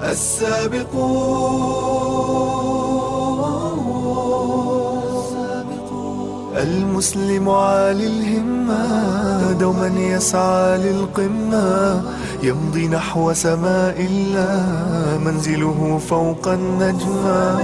السابقون المسلم عالي الهمة دوما يسعى للقمة يمضي نحو سماء الله منزله فوق النجمة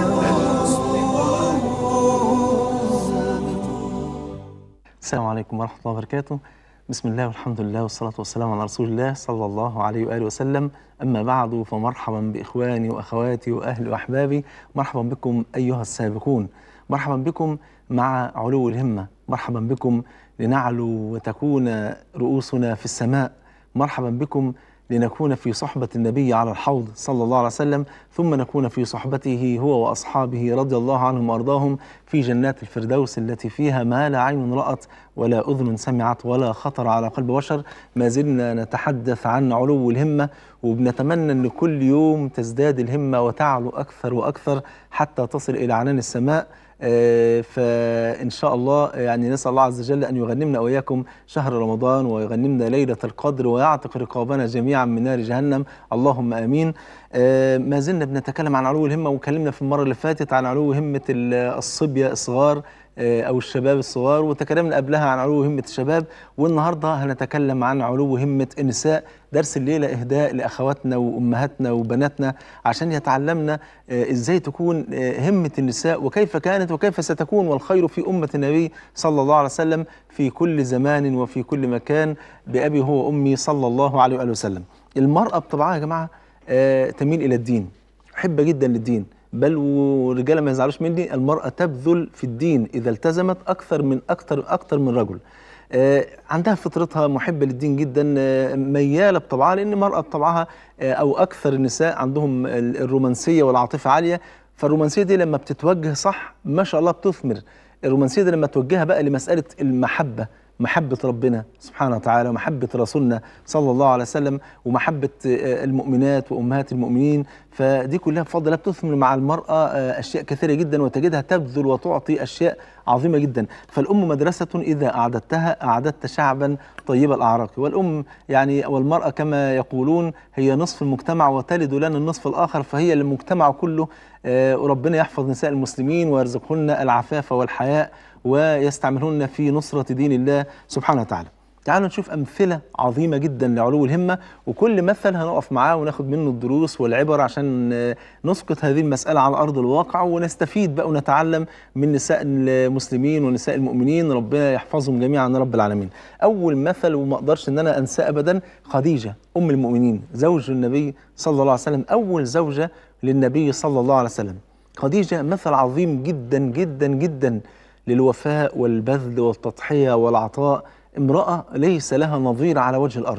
السلام عليكم ورحمة الله وبركاته بسم الله والحمد لله والصلاة والسلام على رسول الله صلى الله عليه وآله وسلم أما بعد فمرحبا بإخواني وأخواتي وأهلي وأحبابي مرحبا بكم أيها السابقون مرحبا بكم مع علو الهمة مرحبا بكم لنعلو وتكون رؤوسنا في السماء مرحبا بكم لنكون في صحبة النبي على الحوض صلى الله عليه وسلم ثم نكون في صحبته هو وأصحابه رضي الله عنهم وأرضاهم في جنات الفردوس التي فيها ما لا عين رأت ولا أذن سمعت ولا خطر على قلب بشر ما زلنا نتحدث عن علو الهمة وبنتمنى أن كل يوم تزداد الهمة وتعلو أكثر وأكثر حتى تصل إلى عنان السماء آه، فإن شاء الله يعني نسأل الله عز وجل أن يغنمنا وإياكم شهر رمضان ويغنمنا ليلة القدر ويعتق رقابنا جميعا من نار جهنم اللهم آمين آه، ما زلنا بنتكلم عن علو الهمة وكلمنا في المرة اللي فاتت عن علو همة ال- الصبية الصغار آه، أو الشباب الصغار وتكلمنا قبلها عن علو همة الشباب والنهاردة هنتكلم عن علو همة النساء درس الليلة إهداء لأخواتنا وأمهاتنا وبناتنا عشان يتعلمنا آه، إزاي تكون آه، همة النساء وكيف كانت وكيف ستكون والخير في أمة النبي صلى الله عليه وسلم في كل زمان وفي كل مكان بأبي هو أمي صلى الله عليه وآله وسلم المرأة بطبعها يا جماعة آه، تميل إلى الدين محبة جدا للدين بل والرجاله ما يزعلوش مني المراه تبذل في الدين اذا التزمت اكثر من اكثر اكثر من رجل آه، عندها فطرتها محبه للدين جدا آه، مياله بطبعها لان المراه بطبعها آه، او اكثر النساء عندهم ال- الرومانسيه والعاطفه عاليه فالرومانسيه دي لما بتتوجه صح ما شاء الله بتثمر الرومانسيه دي لما توجهها بقى لمساله المحبه محبة ربنا سبحانه وتعالى ومحبة رسولنا صلى الله عليه وسلم ومحبة آه، المؤمنات وأمهات المؤمنين فدي كلها بفضل الله بتثمر مع المرأة آه، أشياء كثيرة جدا وتجدها تبذل وتعطي أشياء عظيمة جدا فالأم مدرسة إذا أعددتها أعددت شعبا طيب الأعراق والأم يعني والمرأة كما يقولون هي نصف المجتمع وتلد لنا النصف الآخر فهي المجتمع كله آه، وربنا يحفظ نساء المسلمين ويرزقهن العفاف والحياء ويستعملهن في نصرة دين الله سبحانه وتعالى تعالوا نشوف أمثلة عظيمة جدا لعلو الهمة وكل مثل هنقف معاه وناخد منه الدروس والعبر عشان آه، نسقط هذه المسألة على أرض الواقع ونستفيد بقى ونتعلم من نساء المسلمين ونساء المؤمنين ربنا يحفظهم جميعا يا رب العالمين أول مثل وما أقدرش إن أنا أنساه أبدا خديجة أم المؤمنين زوج النبي صلى الله عليه وسلم أول زوجة للنبي صلى الله عليه وسلم خديجة مثل عظيم جدا جدا جدا للوفاء والبذل والتضحية والعطاء امرأة ليس لها نظير على وجه الأرض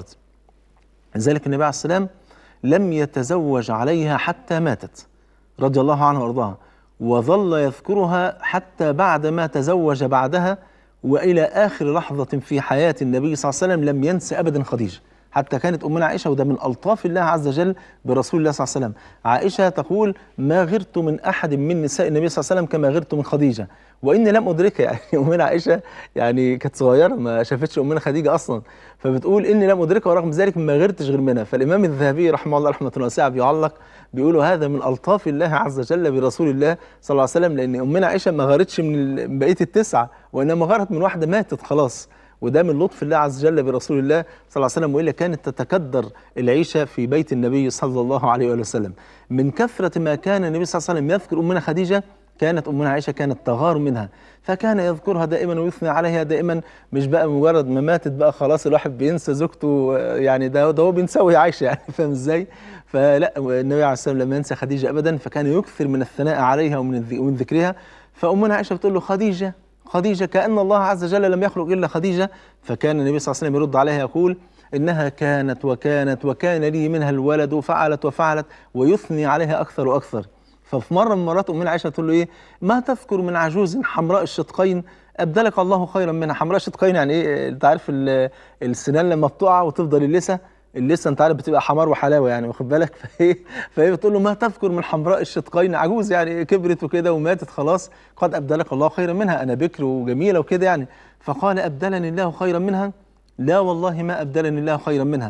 لذلك النبي عليه السلام لم يتزوج عليها حتى ماتت رضي الله عنها وارضاها وظل يذكرها حتى بعد ما تزوج بعدها والى اخر لحظه في حياه النبي صلى الله عليه وسلم لم ينس ابدا خديجه حتى كانت امنا عائشه وده من الطاف الله عز وجل برسول الله صلى الله عليه وسلم عائشه تقول ما غرت من احد من نساء النبي صلى الله عليه وسلم كما غرت من خديجه واني لم ادركها يعني امنا عائشه يعني كانت صغيره ما شافتش امنا خديجه اصلا فبتقول اني لم ادركها ورغم ذلك ما غرتش غير منها فالامام الذهبي رحمه الله رحمه واسعه بيعلق بيقولوا هذا من الطاف الله عز وجل برسول الله صلى الله عليه وسلم لان امنا عائشه ما غارتش من ال- بقيه التسعه وانما غارت من واحده ماتت خلاص وده من لطف الله عز وجل برسول الله صلى الله عليه وسلم والا كانت تتكدر العيشه في بيت النبي صلى الله عليه وآله وسلم من كثره ما كان النبي صلى الله عليه وسلم يذكر امنا خديجه كانت امنا عائشه كانت تغار منها فكان يذكرها دائما ويثني عليها دائما مش بقى مجرد ما ماتت بقى خلاص الواحد بينسى زوجته آه، يعني ده ده هو بينساوي عايشه يعني فاهم ازاي؟ فلا النبي عليه السلام لم ينسى خديجه ابدا فكان يكثر من الثناء عليها ومن الذ- ومن ذكرها فامنا عائشه بتقول له خديجه خديجه كان الله عز وجل لم يخلق الا خديجه فكان النبي صلى الله عليه وسلم يرد عليها يقول انها كانت وكانت وكان لي منها الولد وفعلت وفعلت ويثني عليها اكثر واكثر ففي مره من مرات امنا عائشه تقول له ايه ما تذكر من عجوز حمراء الشدقين ابدلك الله خيرا منها حمراء الشدقين يعني ايه انت عارف ال- السنان لما بتقع وتفضل اللثه اللثه انت عارف بتبقى حمار وحلاوه يعني واخد بالك فايه فهي بتقول له ما تذكر من حمراء الشدقين عجوز يعني كبرت وكده وماتت خلاص قد ابدلك الله خيرا منها انا بكر وجميله وكده يعني فقال ابدلني الله خيرا منها لا والله ما ابدلني الله خيرا منها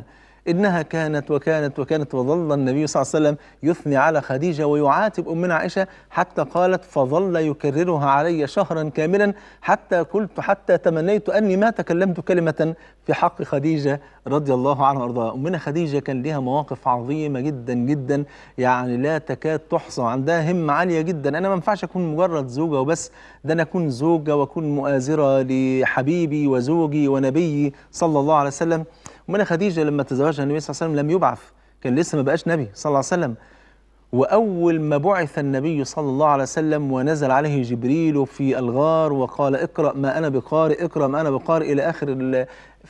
إنها كانت وكانت وكانت وظل النبي صلى الله عليه وسلم يثني على خديجة ويعاتب أمنا عائشة حتى قالت فظل يكررها علي شهرا كاملا حتى قلت حتى تمنيت أني ما تكلمت كلمة في حق خديجة رضي الله عنها وأرضاها أمنا خديجة كان لها مواقف عظيمة جدا جدا يعني لا تكاد تحصى عندها همة عالية جدا أنا ما ينفعش أكون مجرد زوجة وبس ده أنا أكون زوجة وأكون مؤازرة لحبيبي وزوجي ونبيي صلى الله عليه وسلم أمنا خديجة لما تزوجها النبي صلى الله عليه وسلم لم يبعث كان لسه ما بقاش نبي صلى الله عليه وسلم وأول ما بعث النبي صلى الله عليه وسلم ونزل عليه جبريل في الغار وقال اقرأ ما أنا بقارئ اقرأ ما أنا بقارئ إلى آخر ال-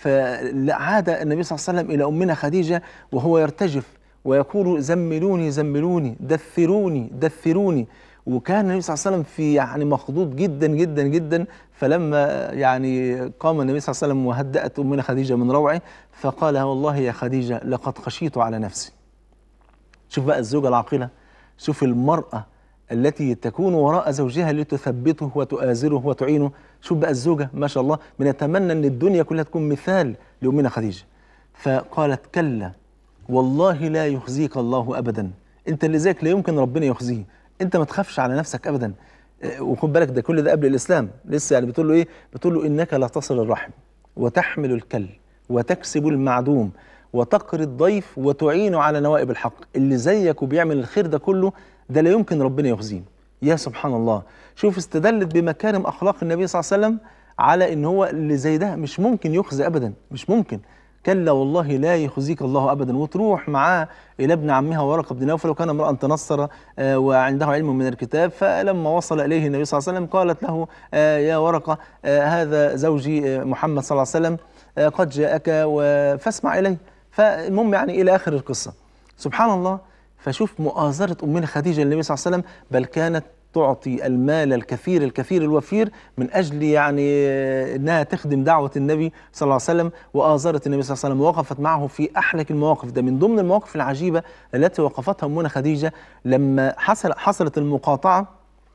فعاد النبي صلى الله عليه وسلم إلى أمنا خديجة وهو يرتجف ويقول زملوني زملوني دثروني دثروني وكان النبي صلى الله عليه وسلم في يعني مخضوض جدا جدا جدا فلما يعني قام النبي صلى الله عليه وسلم وهدأت أمنا خديجة من روعه فقال والله يا خديجة لقد خشيت على نفسي شوف بقى الزوجة العاقلة شوف المرأة التي تكون وراء زوجها لتثبته وتؤازره وتعينه شوف بقى الزوجة ما شاء الله بنتمنى أن الدنيا كلها تكون مثال لأمنا خديجة فقالت كلا والله لا يخزيك الله أبدا أنت اللي زيك لا يمكن ربنا يخزيه أنت ما تخافش على نفسك أبدا آه، وخد بالك ده كل ده قبل الإسلام لسه يعني بتقول له إيه بتقول له إنك لا تصل الرحم وتحمل الكل وتكسب المعدوم وتقري الضيف وتعين على نوائب الحق اللي زيك وبيعمل الخير ده كله ده لا يمكن ربنا يخزيه يا سبحان الله شوف استدلت بمكارم اخلاق النبي صلى الله عليه وسلم على ان هو اللي زي ده مش ممكن يخزي ابدا مش ممكن كلا والله لا يخزيك الله ابدا وتروح معاه الى ابن عمها ورقه بن نوفل وكان امرا تنصر آه، وعنده علم من الكتاب فلما وصل اليه النبي صلى الله عليه وسلم قالت له آه، يا ورقه آه، هذا زوجي آه، محمد صلى الله عليه وسلم آه، قد جاءك و- فاسمع اليه فالمهم يعني الى اخر القصه سبحان الله فشوف مؤازرة أمنا خديجة للنبي صلى الله عليه وسلم بل كانت تعطي المال الكثير الكثير الوفير من أجل يعني آه، أنها تخدم دعوة النبي صلى الله عليه وسلم وآزرت النبي صلى الله عليه وسلم ووقفت معه في أحلك المواقف ده من ضمن المواقف العجيبة التي وقفتها أمنا خديجة لما حصل حصلت المقاطعة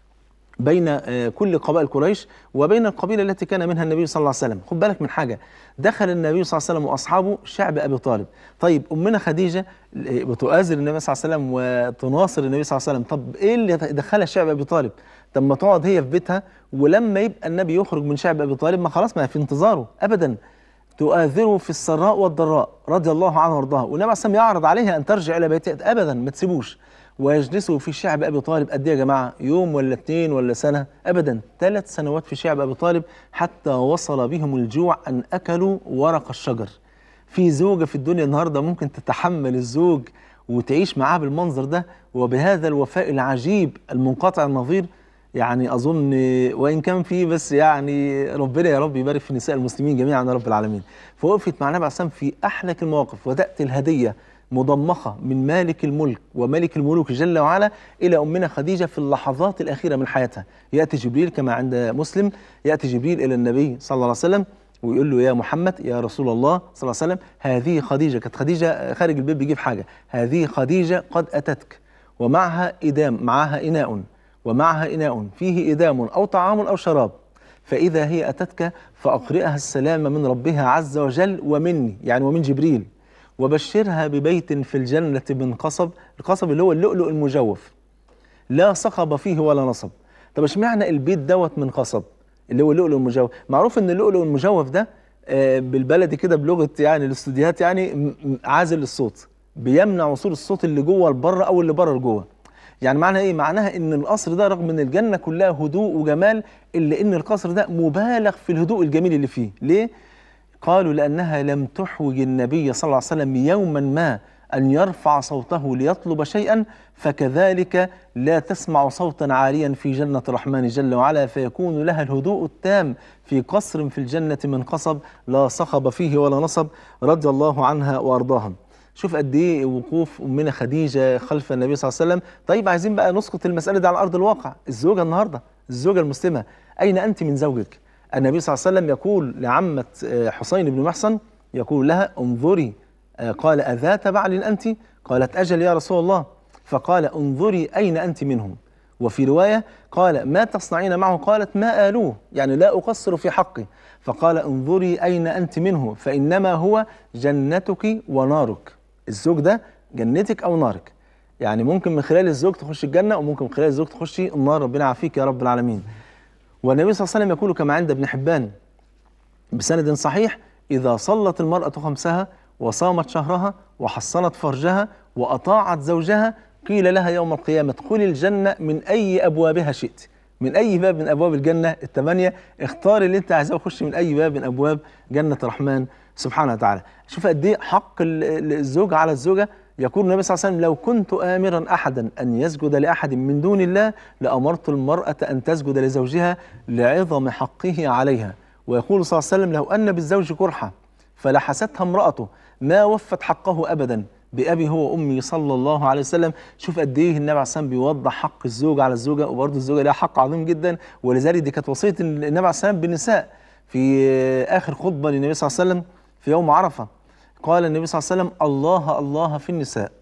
بين آه، كل قبائل قريش وبين القبيله التي كان منها النبي صلى الله عليه وسلم خد بالك من حاجه دخل النبي صلى الله عليه وسلم واصحابه شعب ابي طالب طيب امنا خديجه آه، بتؤازر النبي صلى الله عليه وسلم وتناصر النبي صلى الله عليه وسلم طب ايه اللي دخلها شعب ابي طالب طب ما تقعد هي في بيتها ولما يبقى النبي يخرج من شعب ابي طالب ما خلاص ما في انتظاره ابدا تؤاذره في السراء والضراء رضي الله عنه وارضاه والنبي عليه الصلاه والسلام يعرض عليها ان ترجع الى بيتها ابدا ما تسيبوش ويجلسوا في شعب ابي طالب قد ايه يا جماعه يوم ولا اتنين ولا سنه ابدا ثلاث سنوات في شعب ابي طالب حتى وصل بهم الجوع ان اكلوا ورق الشجر في زوجه في الدنيا النهارده ممكن تتحمل الزوج وتعيش معاه بالمنظر ده وبهذا الوفاء العجيب المنقطع النظير يعني اظن وان كان في بس يعني ربنا يا رب يبارك في نساء المسلمين جميعا يا رب العالمين فوقفت مع النبي عليه الصلاه والسلام في احلك المواقف وتاتي الهديه مضمخه من مالك الملك وملك الملوك جل وعلا الى امنا خديجه في اللحظات الاخيره من حياتها ياتي جبريل كما عند مسلم ياتي جبريل الى النبي صلى الله عليه وسلم ويقول له يا محمد يا رسول الله صلى الله عليه وسلم هذه خديجه كانت خديجه خارج البيت بيجيب حاجه هذه خديجه قد اتتك ومعها إدام معها إناء ومعها إناء فيه إدام أو طعام أو شراب فإذا هي أتتك فأقرئها السلام من ربها عز وجل ومني يعني ومن جبريل وبشرها ببيت في الجنة من قصب القصب اللي هو اللؤلؤ المجوف لا صخب فيه ولا نصب طب اشمعنى البيت دوت من قصب اللي هو اللؤلؤ المجوف معروف ان اللؤلؤ المجوف ده آه، بالبلدي كده بلغه يعني الاستوديوهات يعني م- م- عازل للصوت بيمنع وصول الصوت اللي جوه لبره او اللي بره لجوه يعني معناها ايه معناها ان القصر ده رغم ان الجنه كلها هدوء وجمال الا ان القصر ده مبالغ في الهدوء الجميل اللي فيه ليه قالوا لأنها لم تحوج النبي صلى الله عليه وسلم يوما ما أن يرفع صوته ليطلب شيئا فكذلك لا تسمع صوتا عاليا في جنة الرحمن جل وعلا فيكون لها الهدوء التام في قصر في الجنة من قصب لا صخب فيه ولا نصب رضي الله عنها وأرضاها شوف قد ايه وقوف امنا خديجه خلف النبي صلى الله عليه وسلم طيب عايزين بقى نسقط المساله دي على ارض الواقع الزوجه النهارده الزوجه المسلمه اين انت من زوجك النبي صلى الله عليه وسلم يقول لعمه آه، حسين بن محصن يقول لها انظري آه، قال اذات بعل انت قالت اجل يا رسول الله فقال انظري اين انت منهم وفي رواية قال ما تصنعين معه قالت ما آلوه يعني لا أقصر في حقي فقال انظري أين أنت منه فإنما هو جنتك ونارك الزوج ده جنتك أو نارك يعني ممكن من خلال الزوج تخش الجنة وممكن من خلال الزوج تخشي النار ربنا يعافيك يا رب العالمين والنبي صلى الله عليه وسلم يقول كما عند ابن حبان بسند صحيح إذا صلت المرأة خمسها وصامت شهرها وحصنت فرجها وأطاعت زوجها قيل لها يوم القيامة ادخلي الجنة من أي أبوابها شئت من أي باب من أبواب الجنة الثمانية اختاري اللي أنت عايزاه وخش من أي باب من أبواب جنة الرحمن سبحانه وتعالى شوف قد إيه حق ال- ال- الزوج على الزوجة يقول النبي صلى الله عليه وسلم لو كنت آمرا أحدا أن يسجد لأحد من دون الله لأمرت المرأة أن تسجد لزوجها لعظم حقه عليها ويقول صلى الله عليه وسلم لو أن بالزوج كرحة فلحستها امرأته ما وفت حقه أبدا بأبي هو وأمي صلى الله عليه وسلم شوف قد إيه النبي عليه الصلاة والسلام بيوضح حق الزوج على الزوجة وبرضه الزوجة لها حق عظيم جدا ولذلك دي كانت وصية النبي عليه الصلاة والسلام بالنساء في آخر خطبة للنبي صلى الله عليه وسلم في يوم عرفة قال النبي صلى الله عليه وسلم الله الله في النساء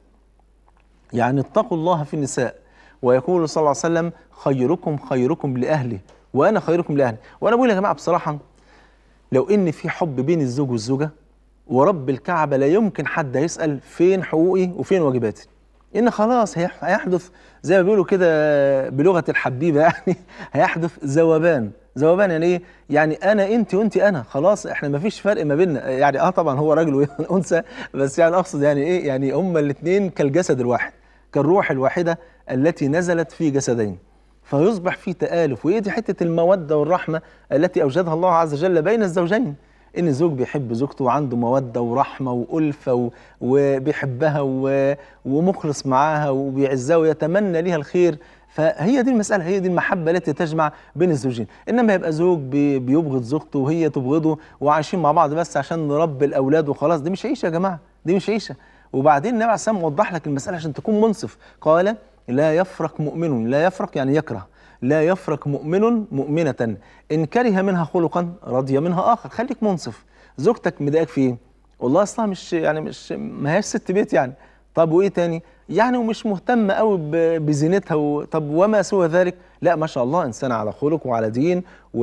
يعني اتقوا الله في النساء ويقول صلى الله عليه وسلم خيركم خيركم لأهله وأنا خيركم لأهلي وأنا بقول يا جماعة بصراحة لو إن في حب بين الزوج والزوجة ورب الكعبة لا يمكن حد يسأل فين حقوقي وفين واجباتي إن خلاص هيح- هيحدث زي ما بيقولوا كده بلغة الحبيبة يعني هيحدث ذوبان ذوبان يعني إيه؟ يعني أنا أنت وأنت أنا خلاص إحنا ما فيش فرق ما بيننا يعني أه طبعا هو راجل وأنثى بس يعني أقصد يعني إيه يعني هما الاتنين كالجسد الواحد كالروح الواحدة التي نزلت في جسدين فيصبح في تآلف وهي دي حتة المودة والرحمة التي أوجدها الله عز وجل بين الزوجين إن الزوج بيحب زوجته وعنده مودة ورحمة وألفة و- وبيحبها و- ومخلص معاها وبيعزها ويتمنى ليها الخير فهي دي المسألة هي دي المحبة التي تجمع بين الزوجين إنما يبقى زوج بي- بيبغض زوجته وهي تبغضه وعايشين مع بعض بس عشان نربي الأولاد وخلاص دي مش عيشة يا جماعة دي مش عيشة وبعدين النبي عليه الصلاة والسلام وضح لك المسألة عشان تكون منصف قال لا يفرق مؤمن لا يفرق يعني يكره لا يفرق مؤمن مؤمنة إن كره منها خلقا رضي منها آخر خليك منصف زوجتك مضايقك في إيه؟ والله أصلها مش يعني مش ما هياش ست بيت يعني طب وإيه تاني؟ يعني ومش مهتمة قوي ب- بزينتها و... طب وما سوى ذلك لا ما شاء الله إنسانة على خلق وعلى دين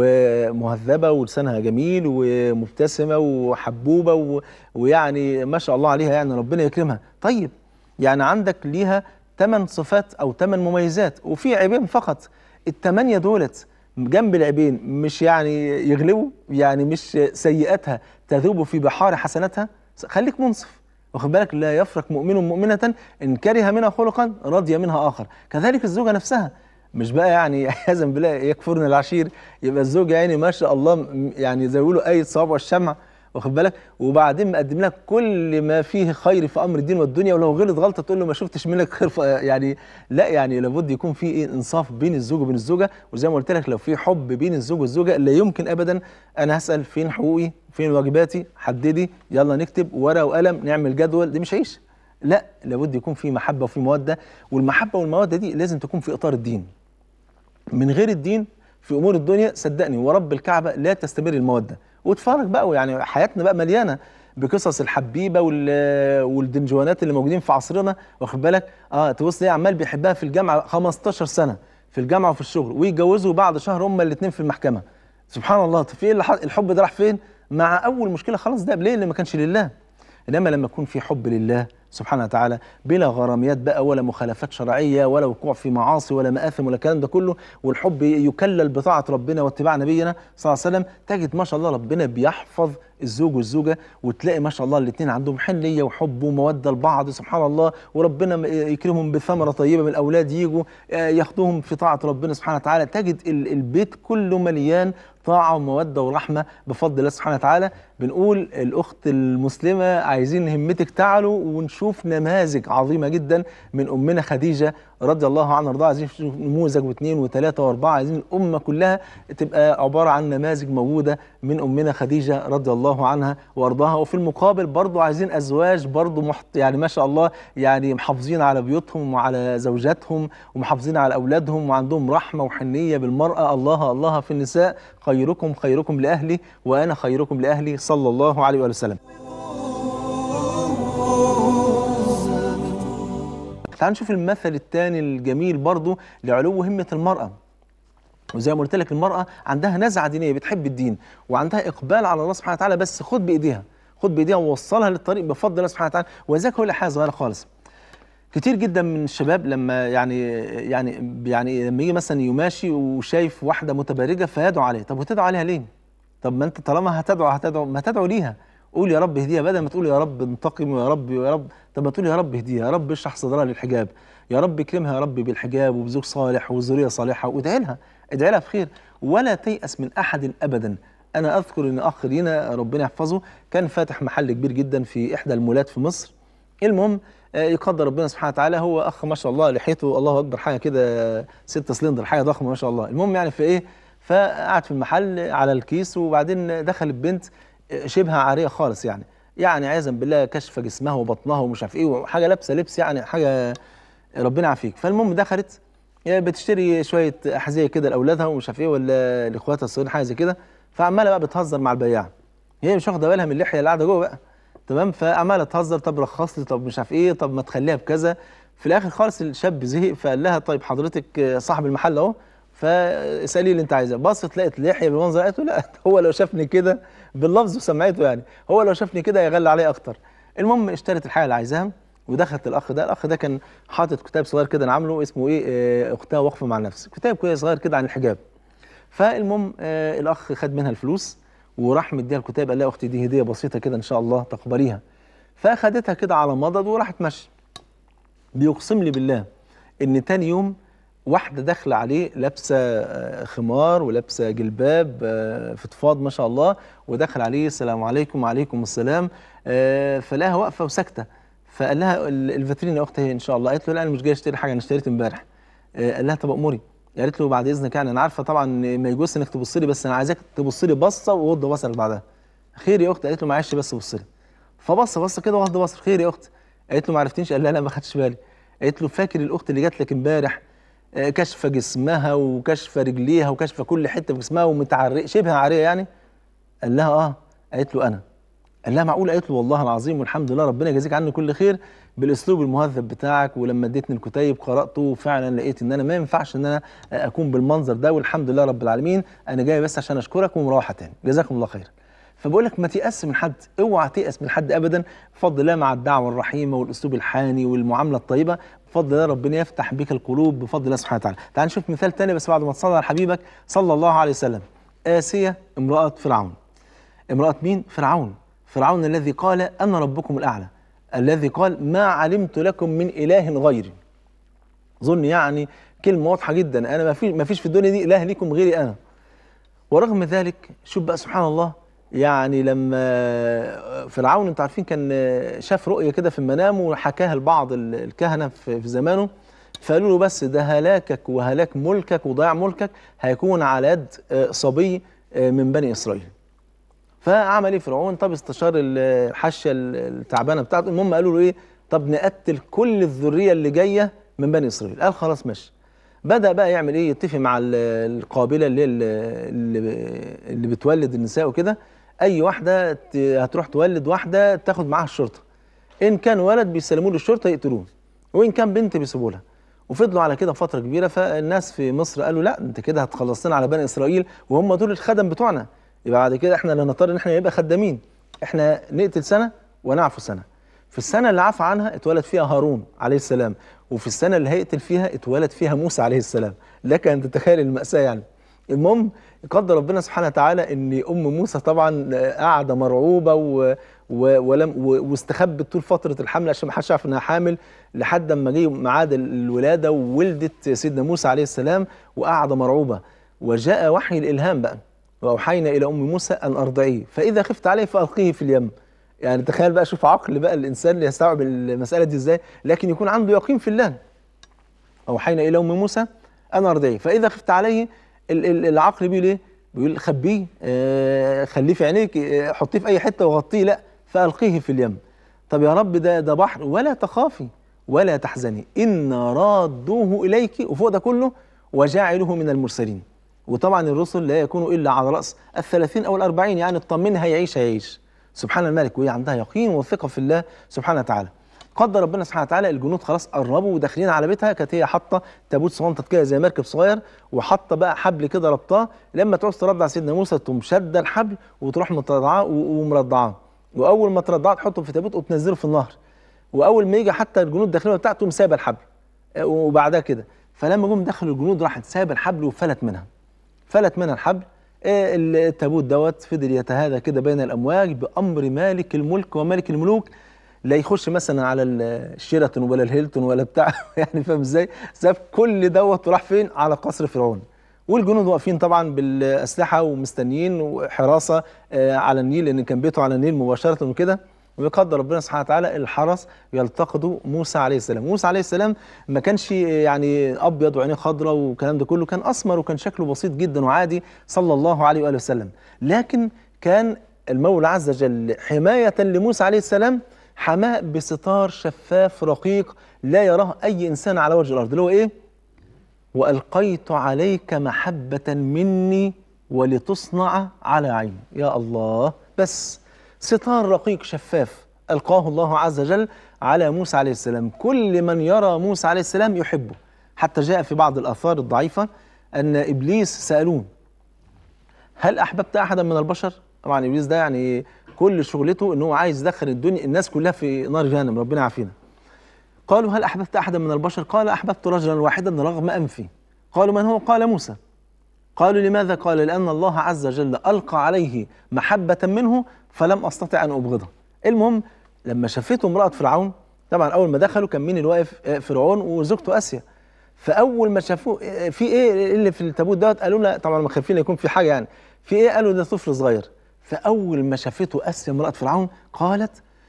ومهذبة ولسانها جميل ومبتسمة وحبوبة و... ويعني ما شاء الله عليها يعني ربنا يكرمها طيب يعني عندك ليها ثمان صفات او ثمان مميزات وفي عيبين فقط الثمانيه دولت جنب العيبين مش يعني يغلبوا يعني مش سيئاتها تذوب في بحار حسناتها خليك منصف واخد بالك لا يفرق مؤمن مؤمنة إن كره منها خلقا رضي منها آخر كذلك الزوجة نفسها مش بقى يعني عياذا بالله يكفرن العشير يبقى الزوج يعني ما شاء الله م- يعني زي ما بيقولوا أي صواب والشمع واخد بالك وبعدين مقدم لك كل ما فيه خير في امر الدين والدنيا ولو غلط غلطه تقول له ما شفتش منك خير ف- يعني لا يعني لابد يكون في ايه انصاف بين الزوج وبين الزوجه وزي ما قلت لك لو في حب بين الزوج والزوجه لا يمكن ابدا انا هسال فين حقوقي فين واجباتي حددي يلا نكتب ورقه وقلم نعمل جدول دي مش عيش لا لابد يكون في محبه وفي موده والمحبه والموده دي لازم تكون في اطار الدين من غير الدين في امور الدنيا صدقني ورب الكعبه لا تستمر الموده واتفرج بقى يعني حياتنا بقى مليانه بقصص الحبيبه وال- والدنجوانات اللي موجودين في عصرنا واخد بالك اه تبص ايه عمال بيحبها في الجامعه 15 سنه في الجامعه وفي الشغل ويتجوزوا بعد شهر هما الاثنين في المحكمه سبحان الله طب في ايه اللي ح- الحب ده راح فين مع اول مشكله خلاص ده ليه اللي ما كانش لله انما لما يكون في حب لله سبحانه وتعالى بلا غراميات بقى ولا مخالفات شرعيه ولا وقوع في معاصي ولا مآثم ولا الكلام ده كله والحب يكلل بطاعه ربنا واتباع نبينا صلى الله عليه وسلم تجد ما شاء الله ربنا بيحفظ الزوج والزوجه وتلاقي ما شاء الله الاثنين عندهم حنيه وحب وموده لبعض سبحان الله وربنا م- يكرمهم بثمره طيبه من الاولاد يجوا آه، ياخدوهم في طاعه ربنا سبحانه وتعالى تجد ال- البيت كله مليان طاعه وموده ورحمه بفضل الله سبحانه وتعالى بنقول الاخت المسلمه عايزين همتك تعلو ونشوف نماذج عظيمه جدا من امنا خديجه رضي الله عنها وارضاها عايزين نشوف نموذج واثنين وثلاثه واربعه عايزين الامه كلها تبقى عباره عن نماذج موجوده من امنا خديجه رضي الله عنها وارضاها وفي المقابل برضو عايزين ازواج برضو محت يعني ما شاء الله يعني محافظين على بيوتهم وعلى زوجاتهم ومحافظين على اولادهم وعندهم رحمه وحنيه بالمراه الله الله في النساء خيركم خيركم لاهلي وانا خيركم لاهلي صلى الله عليه وآله وسلم تعال نشوف المثل الثاني الجميل برضه لعلو همه المراه وزي ما قلت لك المرأة عندها نزعة دينية بتحب الدين وعندها إقبال على الله سبحانه وتعالى بس خد بإيديها خد بإيديها ووصلها للطريق بفضل الله سبحانه وتعالى وذاك هو حاجة صغيرة خالص كتير جدا من الشباب لما يعني يعني يعني لما يجي مثلا يماشي وشايف واحدة متبرجة فيدعو عليها طب وتدعو عليها ليه؟ طب ما انت طالما هتدعو هتدعو ما تدعو ليها قول يا رب اهديها بدل ما تقول يا رب انتقم يا رب يا رب طب ما تقول يا رب اهديها يا رب اشرح صدرها للحجاب يا رب اكرمها يا رب بالحجاب وبزوج صالح وذريه صالحه وادعي لها ادعي لها بخير ولا تيأس من احد ابدا انا اذكر ان اخ لينا ربنا يحفظه كان فاتح محل كبير جدا في احدى المولات في مصر المهم آه، يقدر ربنا سبحانه وتعالى هو اخ ما شاء الله لحيته الله اكبر حاجه كده ستة سلندر حاجه ضخمه ما شاء الله المهم يعني في ايه فقعد في المحل على الكيس وبعدين دخلت بنت آه، شبه عاريه خالص يعني يعني عياذا بالله كشف جسمها وبطنها ومش عارف ايه وحاجه لابسه لبس يعني حاجه ربنا يعافيك فالمهم دخلت هي بتشتري شويه احذيه كده لاولادها ومش عارف ايه ولا لاخواتها الصغيرين حاجه زي كده فعماله بقى بتهزر مع البياع هي مش واخده بالها من اللحيه اللي قاعده جوه بقى تمام فعماله تهزر طب رخص لي طب مش عارف ايه طب ما تخليها بكذا في الاخر خالص الشاب زهق فقال لها طيب حضرتك صاحب المحل اهو فاسالي اللي انت عايزاه بصت لقيت لحيه بالمنظر قالت له لا هو لو شافني كده باللفظ وسمعته يعني هو لو شافني كده يغلى عليه اكتر المهم اشترت الحاجه اللي عايزاها ودخلت الاخ ده الاخ ده كان حاطط كتاب صغير كده انا عامله اسمه ايه آه، اختها واقفه مع نفسي كتاب كده صغير كده عن الحجاب فالمهم آه الاخ خد منها الفلوس وراح مديها الكتاب قال لها يا اختي دي هديه بسيطه كده ان شاء الله تقبليها فاخدتها كده على مضض وراحت ماشيه بيقسم لي بالله ان تاني يوم واحده داخله عليه لابسه آه، خمار ولابسه جلباب آه، فضفاض ما شاء الله ودخل عليه السلام عليكم وعليكم السلام آه، فلاها واقفه وساكته فقال لها ال- الفاترين يا اختي ان شاء الله قالت له لا انا مش جاي اشتري حاجه انا اشتريت امبارح آه، قال لها طب اموري قالت له بعد اذنك يعني انا عارفه طبعا إن ما يجوز انك تبص لي بس انا عايزاك تبص لي بصه وغض بصرك بعدها خير يا اختي قالت له معلش بس بص لي فبص بص كده وغض بصر خير يا اختي قالت له ما عرفتنيش قال لها لا ما خدتش بالي قالت له فاكر الاخت اللي جات لك امبارح آه، كاشفه جسمها وكاشفه رجليها وكاشفه كل حته في جسمها ومتعرق شبه عاريه يعني قال لها اه قالت له انا قال لها معقول قالت له والله العظيم والحمد لله ربنا يجازيك عني كل خير بالاسلوب المهذب بتاعك ولما اديتني الكتيب قراته فعلا لقيت ان انا ما ينفعش ان انا اكون بالمنظر ده والحمد لله رب العالمين انا جاي بس عشان اشكرك ومروحه تاني جزاكم الله خير فبقول لك ما تيأس من حد اوعى تيأس من حد ابدا بفضل الله مع الدعوه الرحيمه والاسلوب الحاني والمعامله الطيبه بفضل الله ربنا يفتح بك القلوب بفضل الله سبحانه وتعالى تعال نشوف مثال تاني بس بعد ما تصلي على حبيبك صلى الله عليه وسلم آسية امرأة فرعون امرأة مين؟ فرعون فرعون الذي قال أنا ربكم الأعلى الذي قال ما علمت لكم من إله غيري ظن يعني كلمة واضحة جدا أنا ما فيش ما فيش في الدنيا دي إله ليكم غيري أنا ورغم ذلك شوف بقى سبحان الله يعني لما فرعون انتوا عارفين كان شاف رؤية كده في المنام وحكاها لبعض ال- الكهنة في في زمانه فقالوا له بس ده هلاكك وهلاك ملكك وضياع ملكك هيكون على يد آه، صبي آه، من بني إسرائيل فعمل ايه فرعون طب استشار ال- الحشه ال- التعبانه بتاعته المهم قالوا له ايه طب نقتل كل الذريه اللي جايه من بني اسرائيل قال خلاص ماشي بدا بقى يعمل ايه يتفق مع ال- القابله اللي هي ال- اللي, اللي بتولد النساء وكده اي واحده ت- هتروح تولد واحده تاخد معاها الشرطه ان كان ولد بيسلموه للشرطه يقتلوه وان كان بنت بيسيبوا لها وفضلوا على كده فتره كبيره فالناس في مصر قالوا لا انت كده هتخلصنا على بني اسرائيل وهم دول الخدم بتوعنا يبقى بعد كده احنا لا نضطر ان احنا نبقى خدامين احنا نقتل سنه ونعفو سنه في السنه اللي عفى عنها اتولد فيها هارون عليه السلام وفي السنه اللي هيقتل فيها اتولد فيها موسى عليه السلام لك ان تتخيل الماساه يعني المهم يقدر ربنا سبحانه وتعالى ان ام موسى طبعا قاعده مرعوبه و و ولم و واستخبت طول فتره الحمل عشان ما حدش يعرف انها حامل لحد اما جه ميعاد الولاده وولدت سيدنا موسى عليه السلام وقاعده مرعوبه وجاء وحي الالهام بقى واوحينا الى ام موسى ان ارضعيه فاذا خفت عليه فالقيه في اليم يعني تخيل بقى شوف عقل بقى الانسان اللي يستوعب المساله دي ازاي لكن يكون عنده يقين في الله اوحينا الى ام موسى ان ارضعيه فاذا خفت عليه ال- ال- العقل بيقول ايه بيقول خبيه آه خليه في عينيك آه حطيه في اي حته وغطيه لا فالقيه في اليم طب يا رب ده ده بحر ولا تخافي ولا تحزني ان رادوه اليك وفوق ده كله وجاعله من المرسلين وطبعا الرسل لا يكون الا على راس الثلاثين او الاربعين يعني اطمن هيعيش هيعيش سبحان الملك وهي عندها يقين وثقه في الله سبحانه وتعالى قدر ربنا سبحانه وتعالى الجنود خلاص قربوا وداخلين على بيتها كانت هي حاطه تابوت صغنطط كده زي مركب صغير وحاطه بقى حبل كده ربطاه لما تعوز ترضع سيدنا موسى تقوم شاده الحبل وتروح مترضعاه و- ومرضعاه واول ما ترضعه تحطه في تابوت وتنزله في النهر واول ما يجي حتى الجنود داخلين بتاعته تقوم سايبه الحبل آه، وبعدها كده فلما جم دخلوا الجنود راحت سايبه الحبل وفلت منها فلت منها الحبل آه، التابوت دوت فضل يتهادى كده بين الامواج بامر مالك الملك وملك الملوك لا يخش مثلا على الشيراتون ولا الهيلتون ولا بتاع يعني فاهم ازاي ساب كل دوت وراح فين على قصر فرعون والجنود واقفين طبعا بالاسلحه ومستنيين وحراسه آه، على النيل لان كان بيته على النيل مباشره وكده ويقدر ربنا سبحانه وتعالى الحرس يلتقطوا موسى عليه السلام موسى عليه السلام ما كانش يعني ابيض وعينيه خضراء والكلام ده كله كان اسمر وكان شكله بسيط جدا وعادي صلى الله عليه واله وسلم لكن كان المولى عز وجل حمايه لموسى عليه السلام حماه بستار شفاف رقيق لا يراه اي انسان على وجه الارض اللي هو ايه والقيت عليك محبه مني ولتصنع على عيني يا الله بس ستار رقيق شفاف القاه الله عز وجل على موسى عليه السلام كل من يرى موسى عليه السلام يحبه حتى جاء في بعض الاثار الضعيفه ان ابليس سالوه هل احببت احدا من البشر طبعا ابليس ده يعني كل شغلته ان هو عايز يدخل الدنيا الناس كلها في نار جهنم ربنا يعافينا قالوا هل احببت احدا من البشر قال احببت رجلا واحدا رغم انفي قالوا من هو قال موسى قالوا لماذا قال لان الله عز وجل القى عليه محبه منه فلم استطع ان ابغضه المهم لما شافته امراه فرعون طبعا اول ما دخلوا كان مين اللي واقف آه، فرعون وزوجته اسيا فاول ما شافوه آه، في ايه اللي في التابوت دوت قالوا لا طبعا ما خايفين يكون في حاجه يعني في ايه قالوا ده طفل صغير فاول ما شافته اسيا امراه فرعون قالت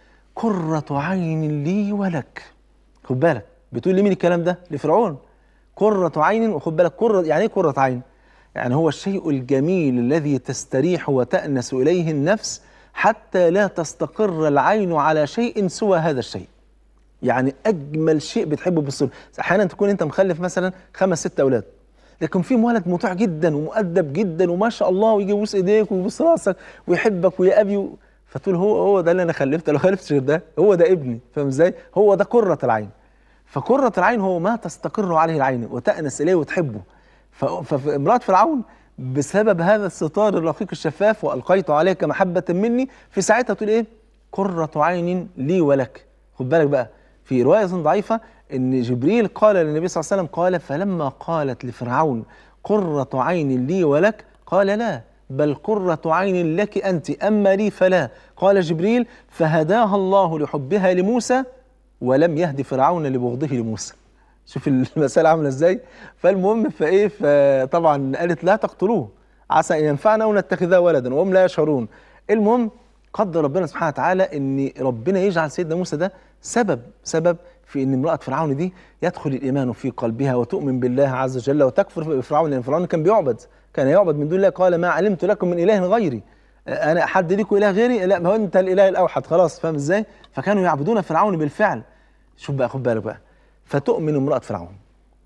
قرة عين لي ولك خد بالك بتقول لمين الكلام ده لفرعون قرة عين وخد بالك قرة يعني ايه قرة عين يعني هو الشيء الجميل الذي تستريح وتأنس إليه النفس حتى لا تستقر العين على شيء سوى هذا الشيء يعني اجمل شيء بتحبه بالصوره احيانا تكون انت مخلف مثلا خمس ست اولاد لكن في ولد مطيع جدا ومؤدب جدا وما شاء الله ويجي يبوس ايديك ويبوس راسك ويحبك ويا ابي و... فتقول هو هو ده اللي انا خلفته لو خلفتش غير ده هو ده ابني فاهم ازاي هو ده قرة العين فقرة العين هو ما تستقر عليه العين وتأنس اليه وتحبه ف- فامرأة فرعون بسبب هذا الستار الرقيق الشفاف والقيت عليك محبة مني في ساعتها تقول ايه قرة عين لي ولك خد بالك بقى في رواية ضعيفة ان جبريل قال للنبي صلى الله عليه وسلم قال فلما قالت لفرعون قرة عين لي ولك قال لا بل قرة عين لك أنت أما لي فلا قال جبريل فهداها الله لحبها لموسى ولم يهد فرعون لبغضه لموسى شوف المسألة عاملة ازاي فالمهم فايه فطبعا قالت لا تقتلوه عسى ان ينفعنا او نتخذه ولدا وهم لا يشعرون المهم قدر ربنا سبحانه وتعالى ان ربنا يجعل سيدنا موسى ده سبب سبب في ان امراه فرعون دي يدخل الايمان في قلبها وتؤمن بالله عز وجل وتكفر بفرعون لان فرعون كان بيعبد كان يعبد من دون الله قال ما علمت لكم من اله غيري انا حد ليكم اله غيري لا ما هو انت الاله الاوحد خلاص فاهم ازاي فكانوا يعبدون فرعون بالفعل شوف بقى خد بالك بقى فتؤمن امراه فرعون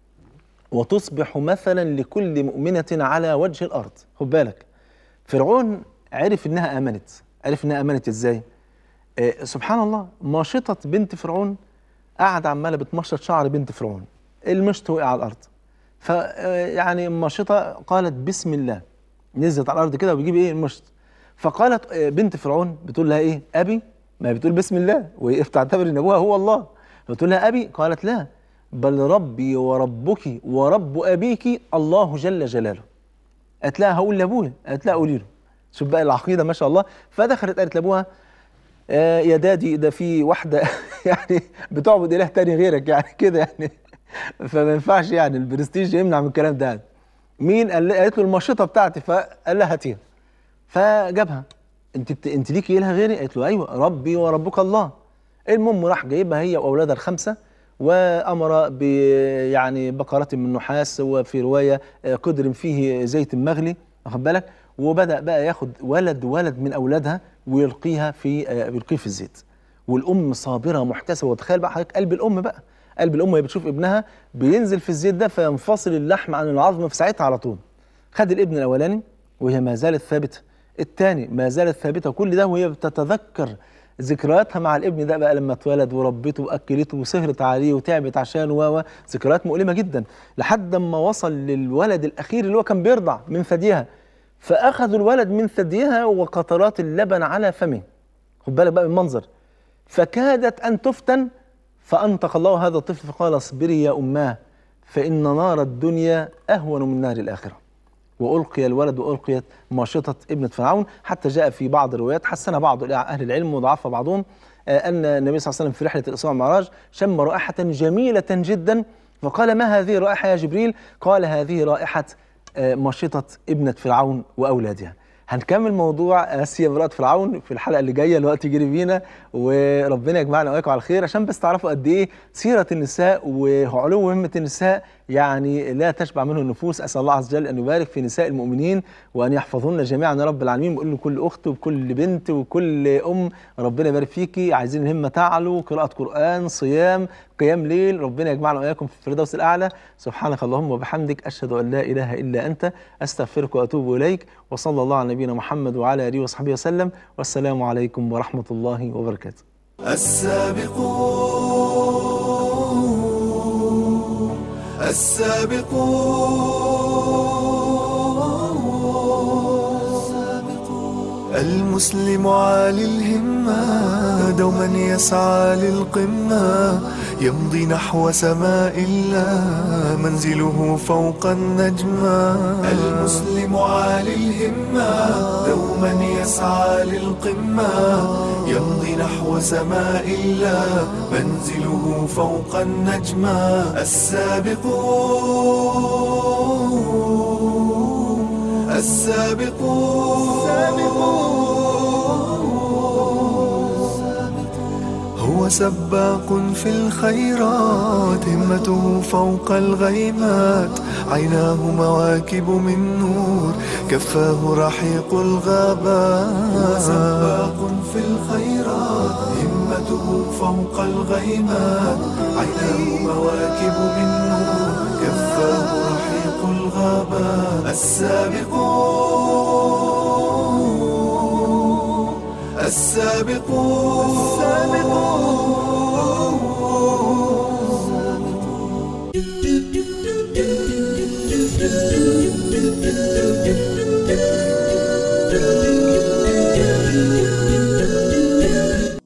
وتصبح مثلا لكل مؤمنه على وجه الارض خد بالك فرعون عرف انها امنت عرف انها امنت ازاي آه سبحان الله ماشطه بنت فرعون قاعده عماله بتمشط شعر بنت فرعون المشط وقع على الارض ف يعني ماشطه قالت بسم الله نزلت على الارض كده وبيجيب ايه المشط فقالت آه، بنت فرعون بتقول لها ايه ابي ما بتقول بسم الله وهي بتعتبر ان ابوها هو الله بتقول لها ابي قالت لا بل ربي وربك ورب ابيك الله جل جلاله قالت لها هقول لابويا قالت لها قولي له شوف بقى العقيده ما شاء الله فدخلت قالت لابوها آه يا دادي ده في واحده يعني بتعبد اله تاني غيرك يعني كده يعني فما ينفعش يعني البرستيج يمنع من الكلام ده يعني. مين قال قالت له المشيطه بتاعتي فقال لها هاتيها فجابها انت بت... انت ليكي اله غيري قالت له ايوه ربي وربك الله المهم راح جايبها هي واولادها الخمسه وامر ب يعني بقره من نحاس وفي روايه آه، قدر فيه زيت مغلي واخد بالك وبدا بقى ياخد ولد ولد من اولادها ويلقيها في آه، يلقيه في الزيت والام صابره محتسبه وتخيل بقى حضرتك قلب الام بقى قلب الام وهي بتشوف ابنها بينزل في الزيت ده فينفصل اللحم عن العظم في ساعتها على طول خد الابن الاولاني وهي ما زالت ثابته الثاني ما زالت ثابته كل ده وهي بتتذكر ذكرياتها مع الابن ده بقى لما اتولد وربته واكلته وسهرت عليه وتعبت عشانه و ذكريات مؤلمه جدا لحد ما وصل للولد الاخير اللي هو كان بيرضع من ثديها فاخذوا الولد من ثديها وقطرات اللبن على فمه خد بالك بقى من المنظر فكادت ان تفتن فانطق الله هذا الطفل فقال اصبري يا اماه فان نار الدنيا اهون من نار الاخره والقي الولد والقيت ماشطه ابنه فرعون حتى جاء في بعض الروايات حسن بعض اهل العلم وضعفها بعضهم ان النبي صلى الله عليه وسلم في رحله الاسراء والمعراج شم رائحه جميله جدا فقال ما هذه الرائحه يا جبريل؟ قال هذه رائحه ماشطه ابنه فرعون واولادها. هنكمل موضوع اسيا امراه فرعون في الحلقه اللي جايه الوقت يجري بينا وربنا يجمعنا واياكم على خير عشان بس تعرفوا قد ايه سيره النساء وعلو همه النساء يعني لا تشبع منه النفوس اسال الله عز وجل ان يبارك في نساء المؤمنين وان يحفظهن جميعا يا رب العالمين بقول لكل اخت وكل بنت وكل ام ربنا يبارك فيكي عايزين الهمه تعلو قراءه قران صيام قيام ليل ربنا يجمعنا واياكم في الفردوس الاعلى سبحانك اللهم وبحمدك اشهد ان لا اله الا انت استغفرك واتوب اليك وصلى الله على نبينا محمد وعلى اله وصحبه وسلم والسلام عليكم ورحمه الله وبركاته السابقون السابقون المسلم عالي الهمة دوما يسعى للقمة يمضي نحو سماء الله منزله فوق النجمة المسلم عالي الهمة دوما يسعى للقمة يمضي نحو سماء الله منزله فوق النجمة السابقون السابقون هو سباق في الخيرات همته فوق الغيمات عيناه مواكب من نور كفاه رحيق الغابات هو سباق في الخيرات همته فوق الغيمات عيناه مواكب من نور كفاه رحيق الغابات السابقون السابقون السابقون